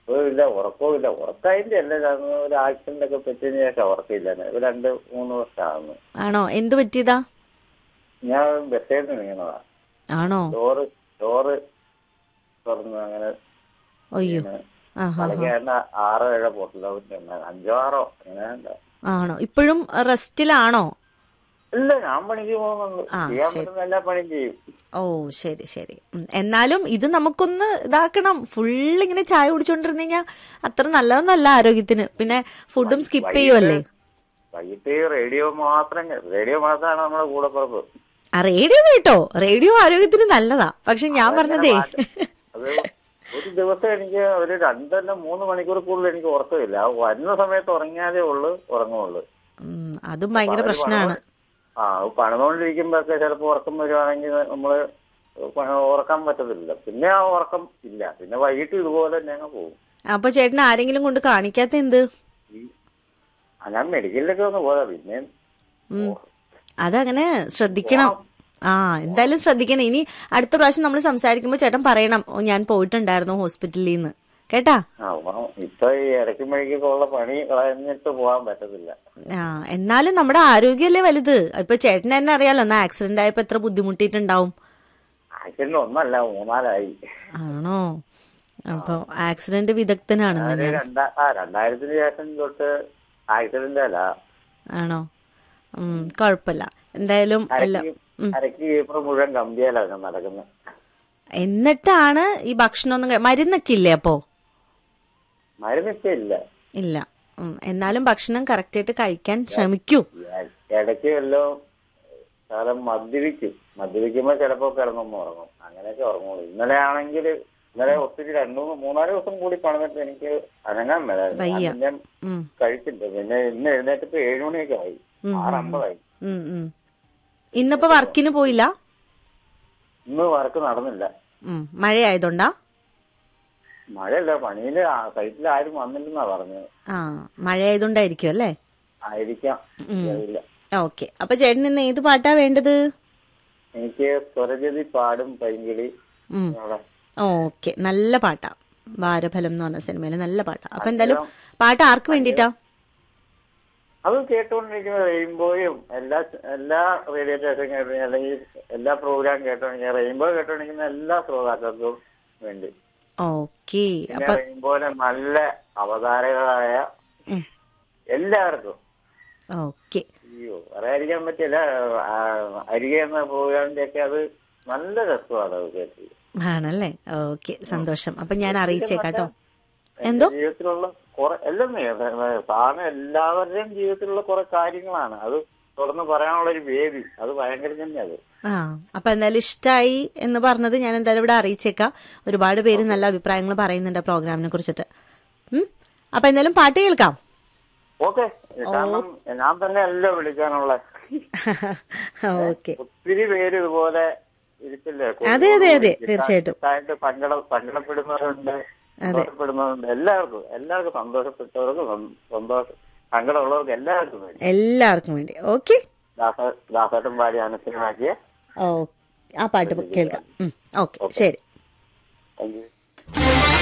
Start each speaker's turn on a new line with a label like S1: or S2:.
S1: ഇല്ല ഉറക്കവും ഇല്ല ഉറക്കതിന്റെ അല്ല ഞാൻ ഒരു ആക്സിഡന്റ് ഒക്കെ പറ്റിയതിന് ശേഷം ഉറക്കമില്ല ഇപ്പൊ രണ്ട് മൂന്ന് വർഷമാണ്
S2: ആണോ എന്ത് പറ്റിയതാ
S1: ഞാൻ ബസ്സിൽ നിന്ന് വീണതാ
S2: ആണോ
S1: ഡോറ് ഡോറ് തുറന്നു അങ്ങനെ
S2: അയ്യോ ആ ഹാ
S1: കളിക്കാരൻ്റെ ആറോ ഏഴോ പൊട്ടില്ല അഞ്ചോ ആറോ അങ്ങനെ
S2: ആണോ ഇപ്പോഴും റെസ്റ്റിലാണോ
S1: ഇല്ല ഞാൻ പണിക്ക് പോകുന്നുണ്ട്
S2: ആ,
S1: ചെയ്യാൻ
S2: ശരി.
S1: പറ്റുന്ന എല്ലാ പണിയും ചെയ്യും
S2: ഓ ശരി ശരി ഉം. എന്നാലും ഇത് നമുക്കൊന്ന് ഇതാക്കണം ഫുൾ ഇങ്ങനെ ചായ കുടിച്ചോണ്ടിരുന്നു കഴിഞ്ഞാൽ അത്ര നല്ലതൊന്നല്ല ആരോഗ്യത്തിന് പിന്നെ ഫുഡും സ്കിപ്പ് ചെയ്യുമല്ലേ
S1: വൈകിട്ട് റേഡിയോ മാത്രം കേ- റേഡിയോ മാത്രമാണ് നമ്മുടെ കൂടെ പുറപ്പ്
S2: ആ റേഡിയോ കേട്ടോ റേഡിയോ ആരോഗ്യത്തിന് നല്ലതാ പക്ഷെ ഞാൻ പറഞ്ഞതേ
S1: അത് ഒരു ദിവസം എനിക്ക് ഒരു രണ്ടല്ല മൂന്ന് മണിക്കൂർ കൂടുതൽ എനിക്ക് ഉറക്കമില്ല ആ വരുന്ന സമയത്ത് ഉറങ്ങിയാലേ ഉള്ളു ഉറങ്ങുള്ളൂ
S2: ഉം, അതും ഭയങ്കര പ്രശ്നമാണ്
S1: ആ പണിതുകൊണ്ടിരിക്കുമ്പോഴൊക്കെ ചിലപ്പോൾ ഉറക്കം വരുവാണെങ്കിൽ നമ്മള് പ- ഉറക്കാൻ പറ്റത്തില്ല പിന്നെ ആ ഉറക്കം ഇല്ല പിന്നെ വൈകിട്ട് ഇതുപോലെ തന്നെ അങ്ങ് പോകും
S2: അപ്പൊ ചേട്ടൻ ആരെങ്കിലും കൊണ്ട് കാണിക്കാത്ത എന്ത്
S1: ആ, ഞാൻ മെഡിക്കലിലൊക്കെ ഒന്ന് പോയതാ പിന്നെ
S2: ഉം. അതങ്ങനെ ശ്രദ്ധിക്കണം ആ എന്തായാലും ശ്രദ്ധിക്കണം ഇനി അടുത്ത പ്രാവശ്യം നമ്മൾ സംസാരിക്കുമ്പോൾ ചേട്ടൻ പറയണം "ഓ, ഞാൻ പോയിട്ടുണ്ടായിരുന്നു ഹോസ്പിറ്റലിൽ നിന്ന് കേട്ടാ
S1: ആ ഉറങ്ങും. ഇപ്പൊ ഈ ഇടയ്ക്ക് മഴിക്കൊക്കെ ഉള്ള പണി കളഞ്ഞിട്ട് പോകാൻ പറ്റത്തില്ല
S2: ആ എന്നാലും നമ്മുടെ ആരോഗ്യമല്ലേ വലുത് ഇപ്പൊ ചേട്ടൻ തന്നെ അറിയാലോ എന്നാ ആക്സിഡന്റ് ആയപ്പോ എത്ര ബുദ്ധിമുട്ടിയിട്ടുണ്ടാവും
S1: ആക്സിഡന്റ് ഒന്നല്ല മൂന്നാലായി
S2: ആണോ അപ്പൊ ആക്സിഡന്റ് വിദഗ്ധനാണെന്ന്
S1: ഞാനൊരു രണ്ടാ ആ രണ്ടായിരത്തിന് ശേഷം തൊട്ട് ആക്സിഡന്റ് അല്ല
S2: ആണോ ഉം കുഴപ്പമില്ല എന്തായാലും എല്ലാം
S1: അരക്ക് അരക്ക് കീപ്പർ മുഴുവൻ കമ്പിയാലാണ് നടക്കുന്നത്
S2: എന്നിട്ടാണ് ഈ ഭക്ഷണം ഒന്നും കഴി- മരുന്നൊക്കെ ഇല്ലേ അപ്പോ
S1: മരുന്നിപ്പോ ഇല്ല
S2: ഇല്ല ഉം, എന്നാലും ഭക്ഷണം കറക്റ്റായിട്ട് കഴിക്കാൻ ശ്രമിക്കൂ
S1: ഇ- ഇടയ്ക്ക് വല്ലതും കാലം മദ്യപിക്കും മദ്യപിക്കുമ്പോ ചിലപ്പോ കിടന്നൊന്നും ഉറങ്ങും അങ്ങനെയൊക്കെ ഉറങ്ങുള്ളൂ ഇന്നലെ ആണെങ്കിൽ ഇന്നലെ ഒത്തിരി രണ്ടു മൂന്ന് മൂന്നാല് ദിവസം കൂടി പണിതിട്ട് എനിക്ക് അനങ്ങാൻ മേലായിരുന്നു
S2: വയ്യ.
S1: ഞാൻ പിന്നെ
S2: ഉം,
S1: കഴിച്ചില്ല പിന്നെ ഇന്ന് എഴുന്നേറ്റപ്പോ ഏഴു മണിയൊക്കെ ആയി
S2: ഉം,
S1: ആറമ്പതായി
S2: ഉം, ഉം. ഇന്നിപ്പോ വർക്കിന് പോയില്ല
S1: ഇന്ന് വർക്ക് നടന്നില്ല
S2: ഉം, മഴയായതുകൊണ്ടാ
S1: മഴയല്ല പണിയില് ആ സൈറ്റിൽ ആരും വന്നില്ലെന്നാ പറഞ്ഞത്
S2: ആ മഴയായതുകൊണ്ടായിരിക്കും അല്ലേ
S1: ആയിരിക്കാം അറിയില്ല
S2: ഓക്കെ അപ്പൊ ചേട്ടൻ ഇന്ന് ഏത് പാട്ടാ വേണ്ടത്
S1: എനിക്ക് സ്വരജതി പാടും പൈങ്കിളി
S2: ഉം
S1: അവിടെ
S2: ഓക്കെ നല്ല പാട്ടാ വാരഫലം എന്ന് പറഞ്ഞ സിനിമയിലെ നല്ല പാട്ടാ അപ്പൊ എന്തായാലും പാട്ട് ആർക്ക് വേണ്ടിട്ടാ
S1: അത് കേട്ടുകൊണ്ടിരിക്കുന്ന റെയിൻബോയും എല്ലാ എല്ലാ റേഡിയോ സ്റ്റേഷൻ കേട്ടോ അല്ലെങ്കിൽ എല്ലാ പ്രോഗ്രാം കേട്ടോണ്ടിരിക്കുന്ന റെയിൻബോ കേട്ടോണ്ടിരിക്കുന്ന എല്ലാ ശ്രോതാക്കൾക്കും വേണ്ടി
S2: ഓക്കെ
S1: പിന്നെ
S2: അപ്പൊ
S1: റെയിൻബോയിലെ നല്ല അവതാരകരായ
S2: ഉം.
S1: എല്ലാവർക്കും
S2: ഓക്കെ
S1: അയ്യോ പറയാതിരിക്കാൻ പറ്റില്ല ആ, അരികെ എന്ന പ്രോഗ്രാമിന്റെ ഒക്കെ അത് നല്ല രസമാണ് അത് കേട്ട്
S2: ആണല്ലേ ഓക്കെ സന്തോഷം അപ്പൊ ഞാൻ അറിയിച്ചേക്കാട്ടോ എന്തോ
S1: ജീവിതത്തിലുള്ള കുറെ എല്ലാം സാധാരണ എല്ലാവരുടെയും ജീവിതത്തിലുള്ള കുറെ കാര്യങ്ങളാണ് അത് തുറന്ന് പറയാനുള്ള ഒരു വേദി അത് ഭയങ്കര തന്നെ അത്
S2: ആ അപ്പൊ എന്തായാലും ഇഷ്ടായി എന്ന് പറഞ്ഞത് ഞാൻ എന്തായാലും ഇവിടെ അറിയിച്ചേക്കാം ഒരുപാട് പേര് നല്ല അഭിപ്രായങ്ങൾ പറയുന്നുണ്ട് പ്രോഗ്രാമിനെ കുറിച്ചിട്ട് ഉം അപ്പൊ എന്തായാലും പാട്ട് കേൾക്കാം
S1: ഓക്കെ കാരണം ഞാൻ തന്നെ അല്ല വിളിക്കാനുള്ള
S2: ഓക്കെ
S1: ഒത്തിരി പേര് ഇതുപോലെ ഇരിപ്പില്ലേ
S2: അതെ, അതെ, അതെ, തീർച്ചയായിട്ടും.
S1: ആയിട്ട് സങ്കട സങ്കടപ്പെടുന്നവരുണ്ട് സന്തോഷപ്പെടുന്നവരുണ്ട് എല്ലാവർക്കും എല്ലാവർക്കും സന്തോഷപ്പെട്ടവർക്ക് സന്തോ- സന്തോഷം സങ്കടമുള്ളവർക്ക് എല്ലാവർക്കും വേണ്ടി
S2: എല്ലാവർക്കും വേണ്ടി ഓക്കെ
S1: ദാസ ദാസേട്ടൻ പാടി അനുസരണമാക്കിയ
S2: ഓ ആ പാട്ട് കേൾക്കാം ഓക്കെ ശരി
S1: താങ്ക് യു